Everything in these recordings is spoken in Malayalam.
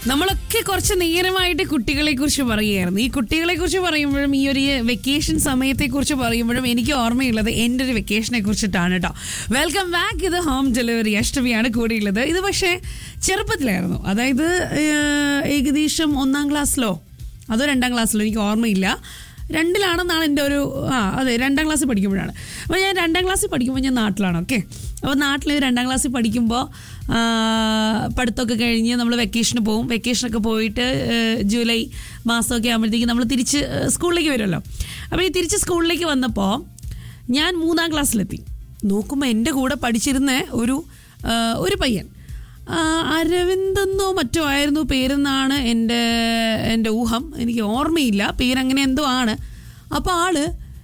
നമ്മളൊക്കെ കുറച്ച് നേരമായിട്ട് കുട്ടികളെ കുറിച്ച് പറയുകയായിരുന്നു ഈ കുട്ടികളെ കുറിച്ച് പറയുമ്പോഴും ഈ ഒരു വെക്കേഷൻ സമയത്തെ കുറിച്ച് പറയുമ്പോഴും എനിക്ക് ഓർമ്മയുള്ളത് എൻ്റെ ഒരു വെക്കേഷനെ കുറിച്ചിട്ടാണ് കേട്ടോ വെൽക്കം ബാക്ക് ഇത് ഹോം ഡെലിവറി അഷ്ടമിയാണ് കൂടിയുള്ളത് ഇത് പക്ഷേ ചെറുപ്പത്തിലായിരുന്നു അതായത് ഏഹ്, ഏകദേശം ഒന്നാം ക്ലാസ്സിലോ അതോ രണ്ടാം ക്ലാസ്സിലോ എനിക്ക് ഓർമ്മയില്ല രണ്ടിലാണെന്നാണ് എൻ്റെ ഒരു ആ അതെ രണ്ടാം ക്ലാസ്സിൽ പഠിക്കുമ്പോഴാണ് അപ്പോൾ ഞാൻ രണ്ടാം ക്ലാസ്സിൽ പഠിക്കുമ്പോൾ ഞാൻ നാട്ടിലാണ് ഓക്കെ അപ്പോൾ നാട്ടിൽ രണ്ടാം ക്ലാസ്സിൽ പഠിക്കുമ്പോൾ ആ, പഠിത്തമൊക്കെ കഴിഞ്ഞ് നമ്മൾ വെക്കേഷന് പോകും വെക്കേഷനൊക്കെ പോയിട്ട് ഏഹ്, ജൂലൈ മാസമൊക്കെ ആകുമ്പോഴത്തേക്കും നമ്മൾ തിരിച്ച് ഏഹ്, സ്കൂളിലേക്ക് വരുമല്ലോ അപ്പോൾ ഈ തിരിച്ച് സ്കൂളിലേക്ക് വന്നപ്പോൾ ഞാൻ മൂന്നാം ക്ലാസ്സിലെത്തി നോക്കുമ്പോൾ എൻ്റെ കൂടെ പഠിച്ചിരുന്ന ഒരു ആ, ഒരു പയ്യൻ ആ, അരവിന്ദെന്നോ മറ്റോ ആയിരുന്നു പേരെന്നാണ് എൻ്റെ എൻ്റെ ഊഹം എനിക്ക് ഓർമ്മയില്ല പേരങ്ങനെ എന്തോ ആണ് അപ്പോൾ ആള്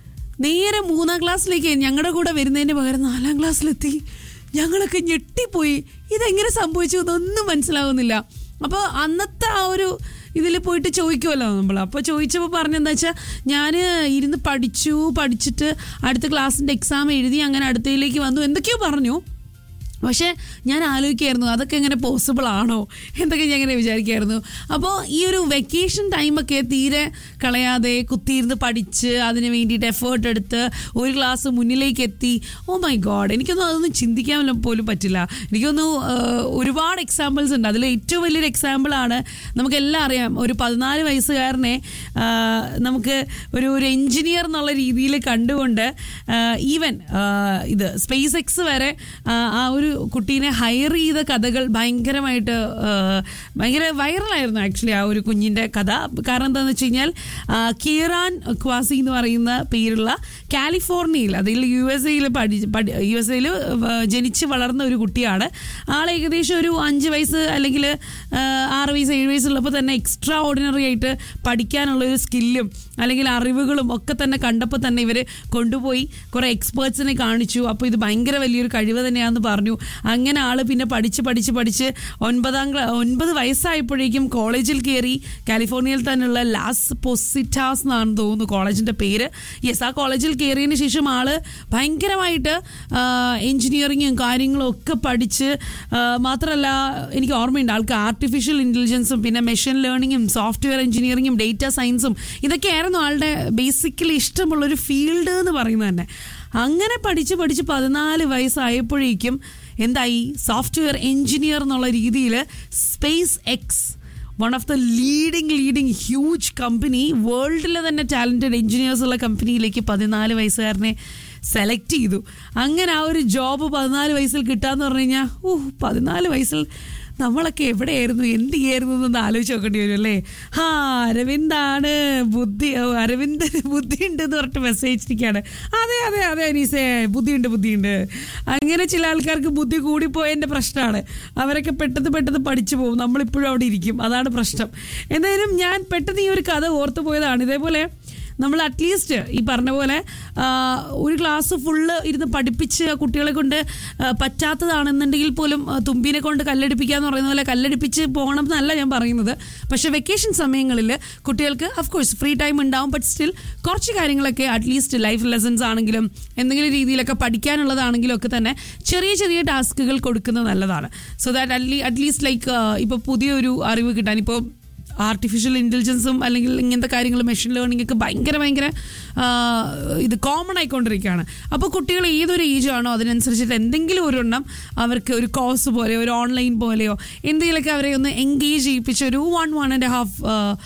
നേരെ മൂന്നാം ക്ലാസ്സിലേക്ക് ഞങ്ങളുടെ കൂടെ വരുന്നതിന് പകരം നാലാം ക്ലാസ്സിലെത്തി ഞങ്ങളൊക്കെ ഞെട്ടിപ്പോയി ഇതെങ്ങനെ സംഭവിച്ചു എന്നൊന്നും മനസ്സിലാവുന്നില്ല അപ്പോൾ അന്നത്തെ ആ ഒരു ഇതിൽ പോയിട്ട് ചോദിക്കുമല്ലോ നമ്മൾ അപ്പോൾ ചോദിച്ചപ്പോൾ പറഞ്ഞെന്താ വെച്ചാൽ ഞാൻ ഇരുന്ന് പഠിച്ചു പഠിച്ചിട്ട് അടുത്ത ക്ലാസ്സിൻ്റെ എക്സാം എഴുതി അങ്ങനെ അടുത്തതിലേക്ക് വന്നു എന്തൊക്കെയോ പറഞ്ഞു പക്ഷേ ഞാൻ ആലോചിക്കായിരുന്നു അതൊക്കെ എങ്ങനെ പോസിബിൾ ആണോ എന്തൊക്കെ ഞാൻ ഇങ്ങനെ വിചാരിക്കായിരുന്നു അപ്പോൾ ഈ ഒരു വെക്കേഷൻ ടൈമൊക്കെ തീരെ കളയാതെ കുത്തിയിരുന്ന് പഠിച്ച് അതിന് വേണ്ടിയിട്ട് എഫേർട്ട് എടുത്ത് ഒരു ക്ലാസ് മുന്നിലേക്ക് എത്തി ഓ മൈ ഗോഡ് എനിക്കൊന്നും അതൊന്നും ചിന്തിക്കാൻ പോലും പറ്റില്ല എനിക്കൊന്നും ഒരുപാട് എക്സാമ്പിൾസ് ഉണ്ട് അതിൽ ഏറ്റവും വലിയൊരു എക്സാമ്പിളാണ് നമുക്കെല്ലാം അറിയാം ഒരു പതിനാല് വയസ്സുകാരനെ ആ, നമുക്ക് ഒരു ഒരു എഞ്ചിനീയർ എന്നുള്ള രീതിയിൽ കണ്ടുകൊണ്ട് ഈവൻ ഇത് സ്പേസ് എക്സ് വരെ ആ, ആ ഒരു കുട്ടീനെ ഹയർ ചെയ്ത കഥകൾ ഭയങ്കരമായിട്ട് ആ, ഭയങ്കര വൈറലായിരുന്നു ആക്ച്വലി ആ ഒരു കുഞ്ഞിൻ്റെ കഥ കാരണം എന്താണെന്ന് വെച്ച് കഴിഞ്ഞാൽ ആ, കീറാൻ ക്വാസി എന്ന് പറയുന്ന പേരുള്ള കാലിഫോർണിയയിൽ അതിൽ യു എസ് എയിൽ പഠി പഠി യു എസ് എയിൽ ജനിച്ച് വളർന്ന ഒരു കുട്ടിയാണ് ആൾ ഏകദേശം ഒരു അഞ്ച് വയസ്സ് അല്ലെങ്കിൽ ആ, ആറ് വയസ്സ് ഏഴ് വയസ്സുള്ളപ്പോൾ തന്നെ എക്സ്ട്രാ ഓർഡിനറി ആയിട്ട് പഠിക്കാനുള്ള ഒരു സ്കില്ലും അല്ലെങ്കിൽ അറിവുകളും ഒക്കെ തന്നെ കണ്ടപ്പോൾ തന്നെ ഇവർ കൊണ്ടുപോയി കുറേ എക്സ്പേർട്സിനെ കാണിച്ചു അപ്പോൾ ഇത് ഭയങ്കര വലിയൊരു കഴിവ് തന്നെയാണെന്ന് പറഞ്ഞു അങ്ങനെ ആൾ പിന്നെ പഠിച്ച് പഠിച്ച് പഠിച്ച് ഒൻപതാം ക്ലാ ഒൻപത് വയസ്സായപ്പോഴേക്കും കോളേജിൽ കയറി കാലിഫോർണിയയിൽ തന്നെയുള്ള ലാസ് പൊസിറ്റാസ് എന്നാണ് തോന്നുന്നു കോളേജിൻ്റെ പേര് യെസ് ആ കോളേജിൽ കയറിയതിന് ശേഷം ആള് ഭയങ്കരമായിട്ട് എൻജിനീയറിങ്ങും കാര്യങ്ങളും ഒക്കെ പഠിച്ച് ആ, മാത്രമല്ല എനിക്ക് ഓർമ്മയുണ്ട് ആൾക്ക് ആർട്ടിഫിഷ്യൽ ഇൻ്റലിജൻസും പിന്നെ മെഷീൻ ലേണിങ്ങും സോഫ്റ്റ്വെയർ എഞ്ചിനീയറിങ്ങും ഡേറ്റ സയൻസും ഇതൊക്കെയായിരുന്നു ആളുടെ ബേസിക്കലി ഇഷ്ടമുള്ളൊരു ഫീൽഡ് എന്ന് പറയുന്നത് തന്നെ അങ്ങനെ പഠിച്ച് പഠിച്ച് പതിനാല് വയസ്സായപ്പോഴേക്കും എന്തായി സോഫ്റ്റ്വെയർ എഞ്ചിനീയർ എന്നുള്ള രീതിയിൽ SpaceX one of the leading leading huge company വേൾഡിലെ തന്നെ ടാലൻറ്റഡ് എഞ്ചിനീയേഴ്സ് ഉള്ള കമ്പനിയിലേക്ക് പതിനാല് വയസ്സുകാരനെ സെലക്ട് ചെയ്തു അങ്ങനെ ആ ഒരു ജോബ് പതിനാല് വയസ്സിൽ കിട്ടാന്ന് പറഞ്ഞു കഴിഞ്ഞാൽ ഓ പതിനാല് വയസ്സിൽ നമ്മളൊക്കെ എവിടെയായിരുന്നു എന്ത് ചെയ്യായിരുന്നു എന്നൊന്ന് ആലോചിച്ച് നോക്കേണ്ടി വരും അല്ലേ ഹാ അരവിന്ദാണ് ബുദ്ധി ഓ, അരവിന്ദന് ബുദ്ധിയുണ്ട് എന്ന് പറഞ്ഞിട്ട് മെസ്സേജ് ഇരിക്കുകയാണ് അതെ അതെ അതെ അനീസേ ബുദ്ധിയുണ്ട് ബുദ്ധിയുണ്ട് അങ്ങനെ ചില ആൾക്കാർക്ക് ബുദ്ധി കൂടിപ്പോയതിൻ്റെ പ്രശ്നമാണ് അവരൊക്കെ പെട്ടെന്ന് പെട്ടെന്ന് പഠിച്ചു പോകും നമ്മളിപ്പോഴും അവിടെ ഇരിക്കും അതാണ് പ്രശ്നം എന്തായാലും ഞാൻ പെട്ടെന്ന് ഈ ഒരു കഥ ഓർത്തു പോയതാണ് ഇതേപോലെ നമ്മൾ അറ്റ്ലീസ്റ്റ് ഈ പറഞ്ഞ പോലെ ആ, ഒരു ക്ലാസ് ഫുള്ള് ഇരുന്ന് പഠിപ്പിച്ച് കുട്ടികളെ കൊണ്ട് ആ, പറ്റാത്തതാണെന്നുണ്ടെങ്കിൽ പോലും ആ, തുമ്പിനെ കൊണ്ട് കല്ലടിപ്പിക്കുക എന്ന് പറയുന്ന പോലെ കല്ലടിപ്പിച്ച് പോകണം എന്നല്ല ഞാൻ പറയുന്നത് പക്ഷേ വെക്കേഷൻ സമയങ്ങളിൽ കുട്ടികൾക്ക് അഫ്കോഴ്സ് ഫ്രീ ടൈം ഉണ്ടാവും ബട്ട് സ്റ്റിൽ കുറച്ച് കാര്യങ്ങളൊക്കെ അറ്റ്ലീസ്റ്റ് ലൈഫ് ലെസൺസ് ആണെങ്കിലും എന്തെങ്കിലും രീതിയിലൊക്കെ പഠിക്കാനുള്ളതാണെങ്കിലും ഒക്കെ തന്നെ ചെറിയ ചെറിയ ടാസ്കുകൾ കൊടുക്കുന്നത് നല്ലതാണ് so that at at least like ഇപ്പോൾ പുതിയൊരു അറിവ് കിട്ടാൻ ഇപ്പോൾ ആർട്ടിഫിഷ്യൽ ഇൻ്റലിജൻസും അല്ലെങ്കിൽ ഇങ്ങനത്തെ കാര്യങ്ങൾ മെഷീൻ ലേണിംഗ് ഒക്കെ ഭയങ്കര ഭയങ്കര ആ, ഇത് കോമൺ ആയിക്കൊണ്ടിരിക്കുകയാണ് അപ്പോൾ കുട്ടികൾ ഏതൊരു ഏജ് ആണോ അതിനനുസരിച്ചിട്ട് എന്തെങ്കിലും ഒരു എണ്ണം അവർക്ക് ഒരു കോഴ്സ് പോലെയോ ഒരു ഓൺലൈൻ പോലെയോ എന്തെങ്കിലുമൊക്കെ അവരെ ഒന്ന് എൻഗേജ് ചെയ്യിപ്പിച്ച് ഒരു one one and half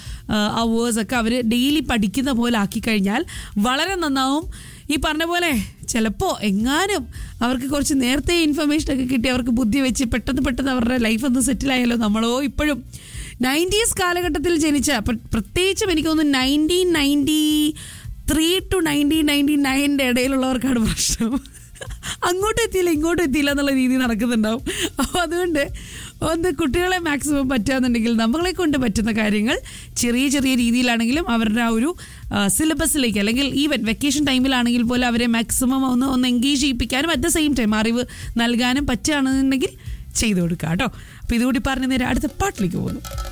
hours ഒക്കെ അവർ ഡെയിലി പഠിക്കുന്ന പോലെ ആക്കി കഴിഞ്ഞാൽ വളരെ നന്നാവും ഈ പറഞ്ഞ പോലെ ചിലപ്പോൾ എങ്ങാനും അവർക്ക് കുറച്ച് നേരത്തെ ഇൻഫർമേഷൻ ഒക്കെ കിട്ടി അവർക്ക് ബുദ്ധി വെച്ച് പെട്ടെന്ന് പെട്ടെന്ന് അവരുടെ ലൈഫ് ഒന്ന് സെറ്റിലായാലോ നമ്മളോ ഇപ്പോഴും നയൻറ്റീസ് കാലഘട്ടത്തിൽ ജനിച്ച പ്ര- പ്രത്യേകിച്ചും എനിക്ക് തോന്നുന്നു nineteen ninety three to nineteen ninety നയൻ്റെ ഇടയിലുള്ളവർക്കാണ് പ്രശ്നം അങ്ങോട്ടും എത്തിയില്ല ഇങ്ങോട്ടും എത്തിയില്ല എന്നുള്ള രീതി നടക്കുന്നുണ്ടാവും അപ്പോൾ അതുകൊണ്ട് ഒന്ന് കുട്ടികളെ മാക്സിമം പറ്റുകയെന്നുണ്ടെങ്കിൽ നമ്മളെ കൊണ്ട് പറ്റുന്ന കാര്യങ്ങൾ ചെറിയ ചെറിയ രീതിയിലാണെങ്കിലും അവരുടെ ആ ഒരു സിലബസിലേക്ക് അല്ലെങ്കിൽ ഈവൻ വെക്കേഷൻ ടൈമിലാണെങ്കിൽ പോലും അവരെ മാക്സിമം ഒന്ന് ഒന്ന് എൻഗേജ് ചെയ്യിപ്പിക്കാനും അറ്റ് ദ സെയിം ടൈം അറിവ് നൽകാനും പറ്റുകയാണെന്നുണ്ടെങ്കിൽ ചെയ്തു കൊടുക്കുക കേട്ടോ അപ്പോൾ ഇതുകൂടി പറഞ്ഞു നേരം അടുത്ത പാട്ടിലേക്ക് പോകുന്നു